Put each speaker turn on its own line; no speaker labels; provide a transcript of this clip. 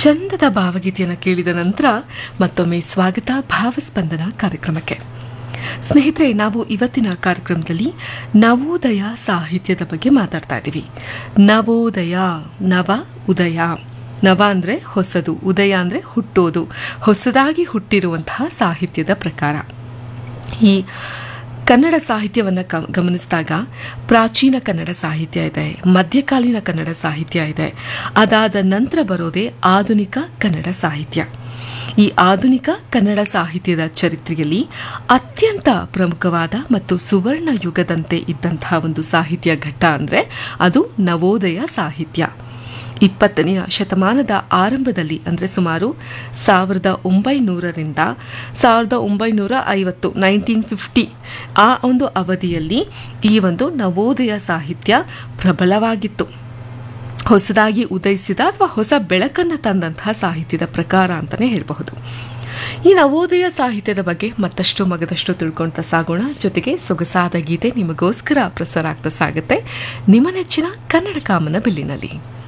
ಚಂದದ ಭಾವಗೀತೆಯನ್ನು ಕೇಳಿದ ನಂತರ ಮತ್ತೊಮ್ಮೆ ಸ್ವಾಗತ ಭಾವಸ್ಪಂದನ ಕಾರ್ಯಕ್ರಮಕ್ಕೆ ಸ್ನೇಹಿತರೆ ನಾವು ಇವತ್ತಿನ ಕಾರ್ಯಕ್ರಮದಲ್ಲಿ ನವೋದಯ ಸಾಹಿತ್ಯದ ಬಗ್ಗೆ ಮಾತಾಡ್ತಾ ಇದ್ದೀವಿ ನವೋದಯ ನವ ಉದಯ ನವ ಅಂದರೆ ಹೊಸದು ಉದಯ ಅಂದರೆ ಹುಟ್ಟೋದು ಹೊಸದಾಗಿ ಹುಟ್ಟಿರುವಂತಹ ಸಾಹಿತ್ಯದ ಪ್ರಕಾರ ಈ ಕನ್ನಡ ಸಾಹಿತ್ಯವನ್ನು ಗಮನಿಸಿದಾಗ ಪ್ರಾಚೀನ ಕನ್ನಡ ಸಾಹಿತ್ಯ ಇದೆ ಮಧ್ಯಕಾಲೀನ ಕನ್ನಡ ಸಾಹಿತ್ಯ ಇದೆ ಅದಾದ ನಂತರ ಬರೋದೇ ಆಧುನಿಕ ಕನ್ನಡ ಸಾಹಿತ್ಯ ಈ ಆಧುನಿಕ ಕನ್ನಡ ಸಾಹಿತ್ಯದ ಚರಿತ್ರೆಯಲ್ಲಿ ಅತ್ಯಂತ ಪ್ರಮುಖವಾದ ಮತ್ತು ಸುವರ್ಣ ಯುಗದಂತೆ ಇದ್ದಂತಹ ಒಂದು ಸಾಹಿತ್ಯ ಘಟ್ಟ ಅಂದರೆ ಅದು ನವೋದಯ ಸಾಹಿತ್ಯ ಇಪ್ಪತ್ತನೆಯ ಶತಮಾನದ ಆರಂಭದಲ್ಲಿ ಅಂದರೆ ಸುಮಾರು ಸಾವಿರದ ಒಂಬೈನೂರರಿಂದ ಸಾವಿರದ ಒಂಬೈನೂರ ಐವತ್ತು ನೈನ್ಟೀನ್ ಫಿಫ್ಟಿ ಆ ಒಂದು ಅವಧಿಯಲ್ಲಿ ಈ ಒಂದು ನವೋದಯ ಸಾಹಿತ್ಯ ಪ್ರಬಲವಾಗಿತ್ತು ಹೊಸದಾಗಿ ಉದಯಿಸಿದ ಅಥವಾ ಹೊಸ ಬೆಳಕನ್ನು ತಂದಂತಹ ಸಾಹಿತ್ಯದ ಪ್ರಕಾರ ಅಂತಲೇ ಹೇಳಬಹುದು ಈ ನವೋದಯ ಸಾಹಿತ್ಯದ ಬಗ್ಗೆ ಮತ್ತಷ್ಟು ಮಗದಷ್ಟು ತಿಳ್ಕೊಳ್ತಾ ಸಾಗೋಣ ಜೊತೆಗೆ ಸೊಗಸಾದ ಗೀತೆ ನಿಮಗೋಸ್ಕರ ಪ್ರಸಾರ ಆಗ್ತಾ ಸಾಗುತ್ತೆ ನಿಮ್ಮ ನೆಚ್ಚಿನ ಕನ್ನಡ ಕಾಮನ ಬಿಲ್ಲಿನಲ್ಲಿ